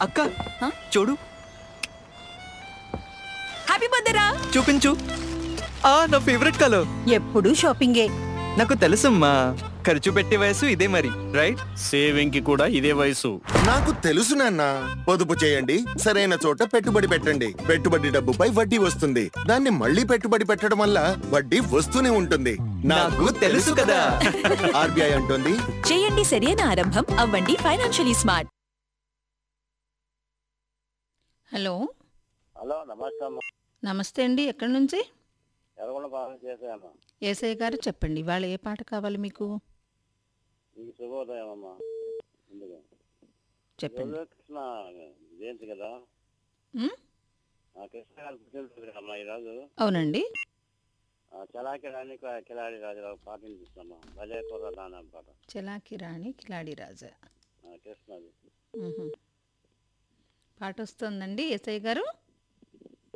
అక్క హ? చూడు హ్యాపీ బర్త్డే రా చూపించు ఆ నా ఫేవరెట్ కలర్ ఎప్పుడు షాపింగే నాకు తెలుసమ్మా ఖర్చు పెట్టే వయసు ఇదే మరి రైట్ సేవింగ్ కి కూడా ఇదే వయసు నాకు తెలుసు నాన్న పొదుపు చేయండి సరైన చోట పెట్టుబడి పెట్టండి పెట్టుబడి డబ్బుపై వడ్డీ వస్తుంది దాన్ని మళ్ళీ పెట్టుబడి పెట్టడం వల్ల వడ్డీ వస్తూనే ఉంటుంది నాకు తెలుసు కదా. ఆర్బీఐ అంటుంది చేయండి సరైన ఆరంభం అవ్వండి ఫైనాన్షియలీ స్మార్ట్ హలో హలో నమస్తే అమ్మ నమస్తే అండి ఎక్కడి నుంచి ఎర్రగొండ పాలన చేశాను ఏసఐ గారు చెప్పండి ఇవాళ ఏ పాట కావాలి మీకు మీకు శుభోదయం అమ్మ ముందుగా చెప్పండి ఈరోజు కృష్ణ జయంతి కదా ఉమ్, ఆ కృష్ణ గారి పుట్టినరోజు కదమ్మా ఈరోజు అవునండి ఆ చలాకి రాణి క- కిలాడి రాజు పాట వినిపిస్తామా భజే కుర్ర దాన పాట చలాకి రాణి కిలాడి రాజా ఆ కృష్ణది ఉహు. పాట వస్తుందండి ఏసఐ గారు